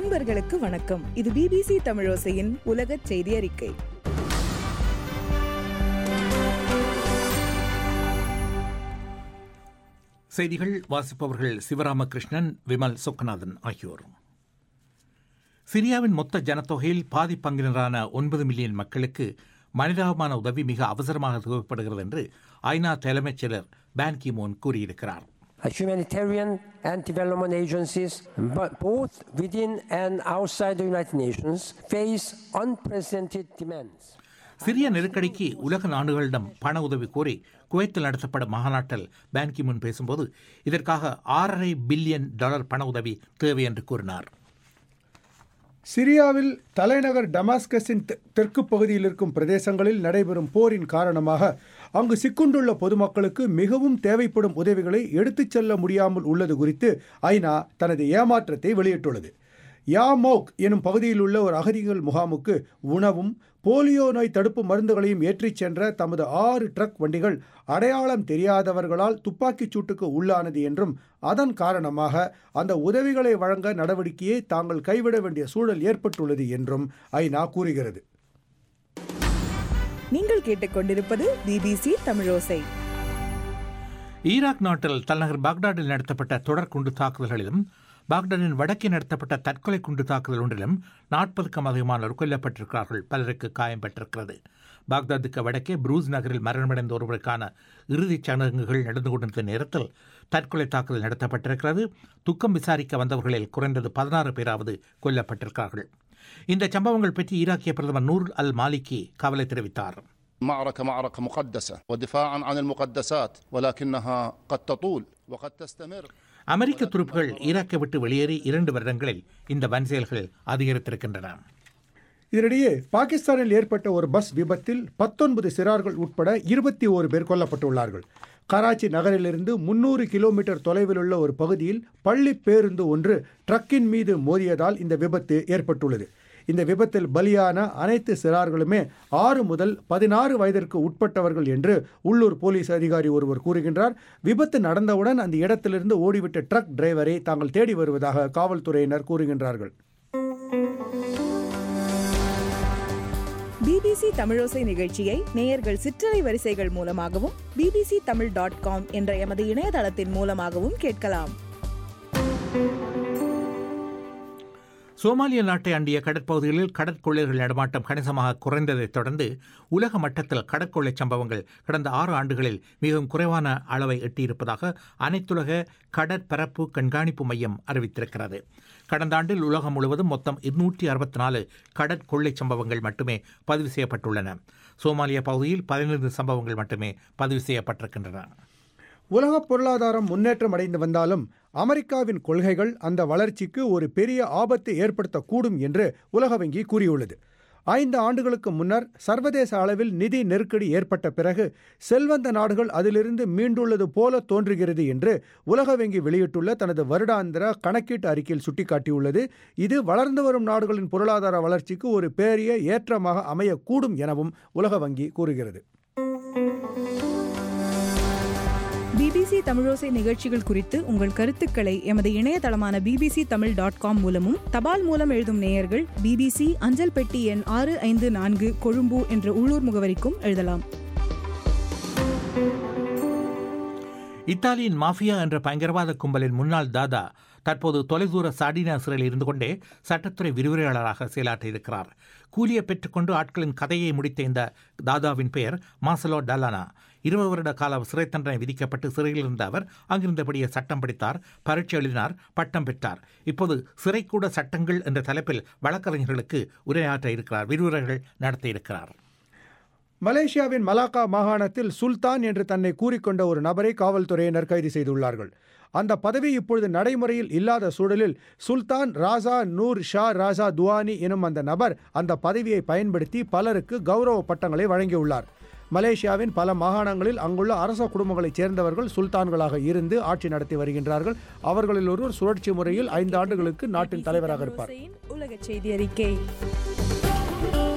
அன்பர்களுக்கு வணக்கம் இது பிபிசி தமிழோசையின் உலக செய்தி அறிக்கை செய்திகள் வாசிப்பவர்கள் சிவராமகிருஷ்ணன் விமல் சொக்கநாதன் ஆகியோர் சிரியாவின் மொத்த ஜனத்தொகையில் பாதி பங்கினரான ஒன்பது மில்லியன் மக்களுக்கு மனிதாபமான உதவி மிக அவசரமாக தேவைப்படுகிறது என்று ஐநா தலைமைச் செயலர் பான் கிமோன் கூறியிருக்கிறார் humanitarian and development agencies, but both within and outside the United Nations, face unprecedented demands. சிரிய நெருக்கடிக்கு உலக நாடுகளிடம் பண உதவி கோரி குவைத்தில் நடத்தப்படும் மாநாட்டில் பான் கிமூன் பேசும்போது இதற்காக ஆறரை பில்லியன் டாலர் பண உதவி தேவை என்று கூறினார் சிரியாவில் தலைநகர் டமாஸ்கஸின் தெ- தெற்கு பகுதியில் இருக்கும் பிரதேசங்களில் நடைபெறும் போரின் காரணமாக அங்கு சிக்குண்டுள்ள பொதுமக்களுக்கு மிகவும் தேவைப்படும் உதவிகளை எடுத்துச் செல்ல முடியாமல் உள்ளது குறித்து ஐநா தனது ஏமாற்றத்தை வெளியிட்டுள்ளது யாமோக் எனும் பகுதியில் உள்ள ஒரு அகதிகள் முகாமுக்கு உணவும் போலியோ நோய் தடுப்பு மருந்துகளையும் ஏற்றிச் சென்ற தமது ஆறு ட்ரக் வண்டிகள் அடையாளம் தெரியாதவர்களால் துப்பாக்கிச் சூட்டுக்கு உள்ளானது என்றும் அதன் காரணமாக அந்த உதவிகளை வழங்க நடவடிக்கையை தாங்கள் கைவிட வேண்டிய சூழல் ஏற்பட்டுள்ளது என்றும் ஐநா கூறுகிறது நீங்கள் கேட்டுக்கொண்டிருப்பது பிபிசி தமிழோசை ஈராக் நாட்டில் தலைநகர் பாக்தாடில் நடத்தப்பட்ட தொடர் குண்டு தாக்குதல்களிலும் பாக்தாடின் வடக்கே நடத்தப்பட்ட தற்கொலை குண்டு தாக்குதல் ஒன்றிலும் நாற்பதுக்கும் அதிகமானோர் கொல்லப்பட்டிருக்கிறார்கள் பலருக்கு காயம் பெற்றிருக்கிறது பாக்தாதுக்கு வடக்கே ப்ரூஸ் நகரில் மரணமடைந்த ஒருவருக்கான இறுதிச் சடங்குகள் நடந்து கொண்டிருந்த நேரத்தில் தற்கொலை தாக்குதல் நடத்தப்பட்டிருக்கிறது துக்கம் விசாரிக்க வந்தவர்களில் குறைந்தது பதினாறு பேராவது கொல்லப்பட்டிருக்கிறார்கள் இந்த சம்பவங்கள் பற்றி ஈராக்கிய பிரதமர் நூர் அல் மாலிகி கவலை தெரிவித்தார் معركة معركة مقدسة ودفاعا عن المقدسات ولكنها قد تطول وقد تستمر அமெரிக்க துருப்புகள் ஈராக்கை விட்டு வெளியேறி இரண்டு வருடங்களில் இந்த வன்செயல்கள் அதிகரித்திருக்கின்றன இதனிடையே பாகிஸ்தானில் ஏற்பட்ட ஒரு பஸ் விபத்தில் பத்தொன்பது சிறார்கள் உட்பட இருபத்தி ஓரு பேர் கொல்லப்பட்டுள்ளார்கள் கராச்சி நகரிலிருந்து முன்னூறு கிலோமீட்டர் தொலைவில் உள்ள ஒரு பகுதியில் பள்ளி பேருந்து ஒன்று ட்ரக்கின் மீது மோதியதால் இந்த விபத்து ஏற்பட்டுள்ளது இந்த விபத்தில் பலியான அனைத்து சிறார்களுமே ஆறு முதல் பதினாறு வயதிற்கு உட்பட்டவர்கள் என்று உள்ளூர் போலீஸ் அதிகாரி ஒருவர் கூறுகின்றார் விபத்து நடந்தவுடன் அந்த இடத்திலிருந்து ஓடிவிட்ட ட்ரக் டிரைவரை தாங்கள் தேடி வருவதாக காவல்துறையினர் கூறுகின்றார்கள் பிபிசி தமிழோசை நிகழ்ச்சியை நேயர்கள் சிற்றலை வரிசைகள் மூலமாகவும் பிபிசி தமிழ் டாட் காம் என்ற எமது இணையதளத்தின் மூலமாகவும் கேட்கலாம் சோமாலிய நாட்டை அண்டிய கடற்பகுதிகளில் கடற்கொள்ளையர்கள் நடமாட்டம் கணிசமாக குறைந்ததைத் தொடர்ந்து உலக மட்டத்தில் கடற்கொள்ளை சம்பவங்கள் கடந்த ஆறு ஆண்டுகளில் மிகவும் குறைவான அளவை எட்டியிருப்பதாக அனைத்துலக கடற்பரப்பு கண்காணிப்பு மையம் அறிவித்திருக்கிறது கடந்த ஆண்டில் உலகம் முழுவதும் மொத்தம் இருநூற்றி அறுபத்தி நாலு கடற்கொள்ளை சம்பவங்கள் மட்டுமே பதிவு செய்யப்பட்டுள்ளன சோமாலிய பகுதியில் பதினைந்து சம்பவங்கள் மட்டுமே பதிவு செய்யப்பட்டிருக்கின்றன உலக பொருளாதாரம் முன்னேற்றம் அடைந்து வந்தாலும் அமெரிக்காவின் கொள்கைகள் அந்த வளர்ச்சிக்கு ஒரு பெரிய ஆபத்தை ஏற்படுத்தக்கூடும் என்று உலக வங்கி கூறியுள்ளது ஐந்து ஆண்டுகளுக்கு முன்னர் சர்வதேச அளவில் நிதி நெருக்கடி ஏற்பட்ட பிறகு செல்வந்த நாடுகள் அதிலிருந்து மீண்டுள்ளது போல தோன்றுகிறது என்று உலக வங்கி வெளியிட்டுள்ள தனது வருடாந்திர கணக்கீட்டு அறிக்கையில் சுட்டிக்காட்டியுள்ளது இது வளர்ந்து வரும் நாடுகளின் பொருளாதார வளர்ச்சிக்கு ஒரு பெரிய ஏற்றமாக அமையக்கூடும் எனவும் உலக வங்கி கூறுகிறது பிபிசி தமிழோசை நிகழ்ச்சிகள் குறித்து உங்கள் கருத்துக்களை எமது இணையதளமான பிபிசி தமிழ் டாட் காம் மூலமும் தபால் மூலம் எழுதும் நேயர்கள் பிபிசி அஞ்சல் பெட்டி எண் ஆறு ஐந்து நான்கு கொழும்பு என்ற உள்ளூர் முகவரிக்கும் எழுதலாம் இத்தாலியின் மாஃபியா என்ற பயங்கரவாத கும்பலின் முன்னாள் தாதா தற்போது தொலைதூர சாடினா சிறையில் இருந்து கொண்டே சட்டத்துறை விரிவுரையாளராக செயலாற்றியிருக்கிறார் கூலியை பெற்றுக்கொண்டு ஆட்களின் கதையை முடித்த இந்த தாதாவின் பெயர் மாசலோ டலானா இருபது வருட கால சிறை தண்டனை விதிக்கப்பட்டு சிறையில் இருந்த அவர் அங்கிருந்தபடியே சட்டம் படித்தார் பரீட்சை எழுதினார் பட்டம் பெற்றார் இப்போது சிறைக்கூட சட்டங்கள் என்ற தலைப்பில் வழக்கறிஞர்களுக்கு உரையாற்ற இருக்கிறார் விரிவுரைகள் நடத்த இருக்கிறார் மலேசியாவின் மலாக்கா மாகாணத்தில் சுல்தான் என்று தன்னை கூறிக்கொண்ட ஒரு நபரை காவல்துறையினர் கைது செய்துள்ளார்கள் அந்த பதவி இப்பொழுது நடைமுறையில் இல்லாத சூழலில் சுல்தான் ராசா நூர் ஷா ராசா துவானி எனும் அந்த நபர் அந்த பதவியை பயன்படுத்தி பலருக்கு கௌரவ பட்டங்களை வழங்கியுள்ளார் மலேசியாவின் பல மாகாணங்களில் அங்குள்ள அரச குடும்பங்களைச் சேர்ந்தவர்கள் சுல்தான்களாக இருந்து ஆட்சி நடத்தி வருகின்றார்கள் அவர்களில் ஒருவர் சுழற்சி முறையில் ஐந்து ஆண்டுகளுக்கு நாட்டின் தலைவராக இருப்பார் உலக செய்தி அறிக்கை